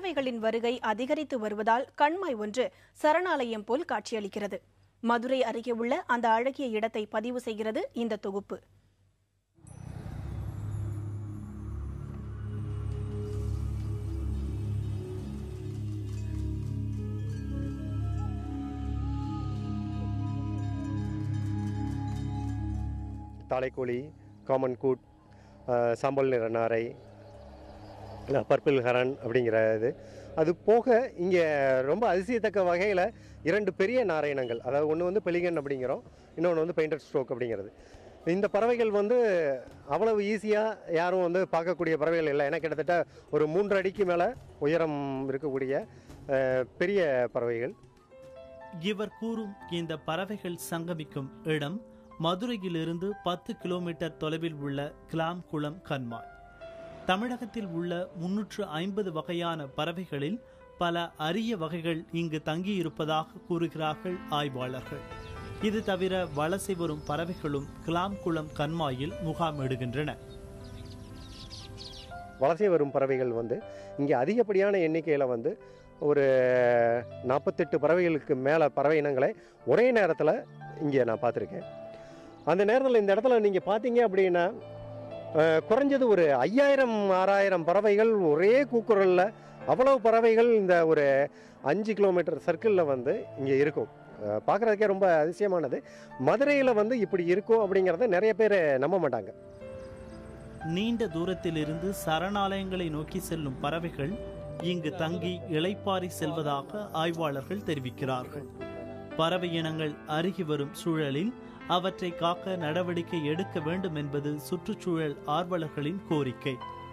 பறவைகளின் வருகை அதிகரித்து வருவதால் கண்மாய் ஒன்று சரணாலயம் போல் காட்சியளிக்கிறது மதுரை அருகே உள்ள அந்த அழகிய இடத்தை பதிவு செய்கிறது இந்த தொகுப்பு தாளைக்கோழி காமன் கூட் அஹ், சாம்பல் நிற நாரை பர்பிள் ஹரன் அப்படிங்கிற இது அது போக இங்கே ரொம்ப அதிசயத்தக்க வகையில் இரண்டு பெரிய நாரை இனங்கள் அதாவது ஒன்று வந்து பெலிகன் அப்படிங்கிறோம் இன்னொன்று வந்து பெயிண்டட் ஸ்ட்ரோக் அப்படிங்கிறது இந்த பறவைகள் வந்து அவ்வளவு ஈஸியாக யாரும் வந்து பார்க்கக்கூடிய பறவைகள் இல்லை ஏன்னா கிட்டத்தட்ட ஒரு மூன்று அடிக்கு மேலே உயரம் இருக்கக்கூடிய அஹ், பெரிய பறவைகள் இவர் கூறும் இந்த பறவைகள் சங்கமிக்கும் இடம் மதுரையிலிருந்து பத்து கிலோமீட்டர் தொலைவில் உள்ள கிளாம்குளம் கண்மாய் தமிழகத்தில் உள்ள முன்னூற்று ஐம்பது வகையான பறவைகளில் பல அரிய வகைகள் இங்கு தங்கியிருப்பதாக கூறுகிறார்கள் ஆய்வாளர்கள் இது தவிர வலசை வரும் பறவைகளும் கிளாம்குளம் கண்மாயில் முகாமிடுகின்றன வலசை வரும் பறவைகள் வந்து இங்கே அதிகப்படியான எண்ணிக்கையில் வந்து ஒரு நாற்பத்தெட்டு பறவைகளுக்கு மேலே பறவை இனங்களை ஒரே நேரத்தில் இங்கே நான் பார்த்துருக்கேன் அந்த நேரத்தில் இந்த இடத்துல நீங்கள் பார்த்தீங்க அப்படின்னா அஹ், குறைஞ்சது ஒரு ஐயாயிரம் ஆறாயிரம் பறவைகள் ஒரே கூக்குரலில் அவ்வளவு பறவைகள் இந்த ஒரு அஞ்சு கிலோமீட்டர் சர்க்கிளில் வந்து இங்கே இருக்கும் பார்க்குறதுக்கே ரொம்ப அதிசயமானது மதுரையில் வந்து இப்படி இருக்கும் அப்படிங்கிறத நிறைய பேர் நம்ப மாட்டாங்க நீண்ட தூரத்திலிருந்து சரணாலயங்களை நோக்கி செல்லும் பறவைகள் இங்கு தங்கி இளைப்பாரி செல்வதாக ஆய்வாளர்கள் தெரிவிக்கிறார்கள் பறவை இனங்கள் அருகி வரும் சூழலில் அவற்றை காக்க நடவடிக்கை எடுக்க வேண்டும் என்பது சுற்றுச்சூழல் ஆர்வலர்களின் கோரிக்கை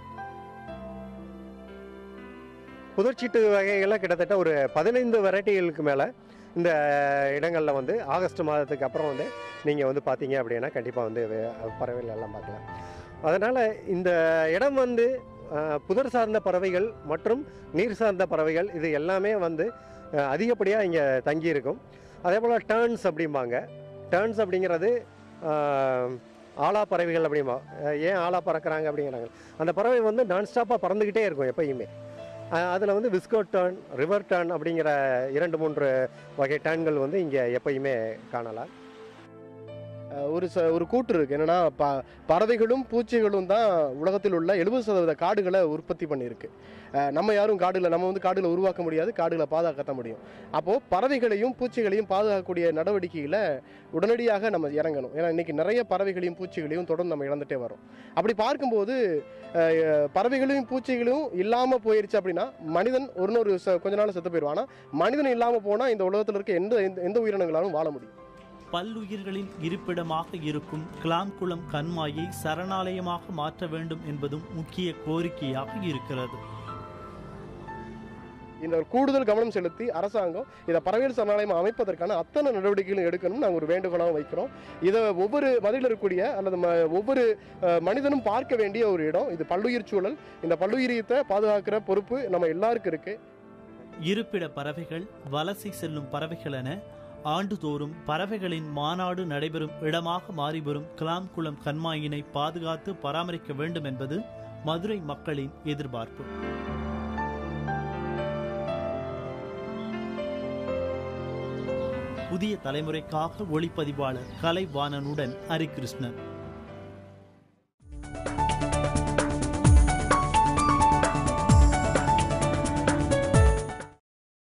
புதர்ச்சீட்டு வகைகளில் கிட்டத்தட்ட ஒரு பதினைந்து வெரைட்டிகளுக்கு மேலே இந்த இடங்களில் வந்து ஆகஸ்ட் மாதத்துக்கு அப்புறம் வந்து நீங்கள் வந்து பார்த்தீங்க அப்படின்னா கண்டிப்பாக வந்து வே- பறவைகள் எல்லாம் பார்க்கலாம் அதனால் இந்த இடம் வந்து அஹ், புதர் சார்ந்த பறவைகள் மற்றும் நீர் சார்ந்த பறவைகள் இது எல்லாமே வந்து அதிகப்படியாக இங்கே தங்கியிருக்கும் அதே போல் டேர்ன்ஸ் அப்படிம்பாங்க டேர்ன்ஸ் அப்படிங்கிறது அஹ், ஆலா பறவைகள் அப்படிம்பா அஹ், ஏன் ஆலா பறக்கிறாங்க அப்படிங்கிறாங்க அந்த பறவை வந்து நான்ஸ்டாப்பாக பறந்துக்கிட்டே இருக்கும் எப்பயுமே அதில் வந்து விஸ்கோ டர்ன் ரிவர் டர்ன் அப்படிங்கிற இரண்டு மூன்று வகை டர்ன்கள் வந்து இங்கே எப்பயுமே காணலாம் அஹ் ஒரு ச ஒரு கூற்று இருக்கு என்னன்னா ப பறவைகளும் பூச்சிகளும் தான் உலகத்தில் உள்ள எழுபது சதவீத காடுகளை உற்பத்தி பண்ணியிருக்கு அஹ் நம்ம யாரும் காடுகளை நம்ம வந்து காடுகளை உருவாக்க முடியாது காடுகளை பாதுகாக்கத்தான் முடியும் அப்போது பறவைகளையும் பூச்சிகளையும் பாதுகாக்கக்கூடிய நடவடிக்கையில் உடனடியாக நம்ம இறங்கணும் ஏன்னா இன்னைக்கு நிறைய பறவைகளையும் பூச்சிகளையும் தொடர்ந்து நம்ம இழந்துட்டே வரோம் அப்படி பார்க்கும்போது அஹ், பறவைகளையும் பூச்சிகளையும் இல்லாமல் போயிருச்சு அப்படின்னா மனிதன் ஒரு ஒரு ச- கொஞ்ச நாள் செத்து போயிடுவான் ஆனால் மனிதன் இல்லாமல் போனால் இந்த உலகத்தில் இருக்க எந்த எந்த- எந்த உயிரினங்களாலும் வாழ முடியும் பல்லுயிர்களின் இருப்பிடமாக இருக்கும் கிளாம்குளம் கண்மாயை சரணாலயமாக மாற்ற வேண்டும் என்பதும் முக்கிய கோரிக்கையாக இருக்கிறது இந்த ஒரு கூடுதல் கவனம் செலுத்தி அரசாங்கம் இதை பறவைகள் சரணாலயம் அமைப்பதற்கான அத்தனை நடவடிக்கைகளும் எடுக்கணும் நாங்கள் ஒரு வேண்டுகோளாக வைக்கிறோம் இதை ஒவ்வொரு மதுரையில் இருக்கக்கூடிய அல்லது ம- ஒவ்வொரு அஹ், மனிதனும் பார்க்க வேண்டிய ஒரு இடம் இது பல்லுயிர் சூழல் இந்த பல்லுயிரியத்தை பாதுகாக்கிற பொறுப்பு நம்ம எல்லாருக்கும் இருக்கு இருப்பிட பறவைகள் வலசை செல்லும் பறவைகள் என ஆண்டுதோறும் பறவைகளின் மாநாடு நடைபெறும் இடமாக மாறிவரும் கிளாம்குளம் கண்மாயினை பாதுகாத்து பராமரிக்க வேண்டும் என்பது மதுரை மக்களின் எதிர்பார்ப்பு புதிய தலைமுறைக்காக ஒளிப்பதிவாளர் கலைவாணனுடன் ஹரிகிருஷ்ணன்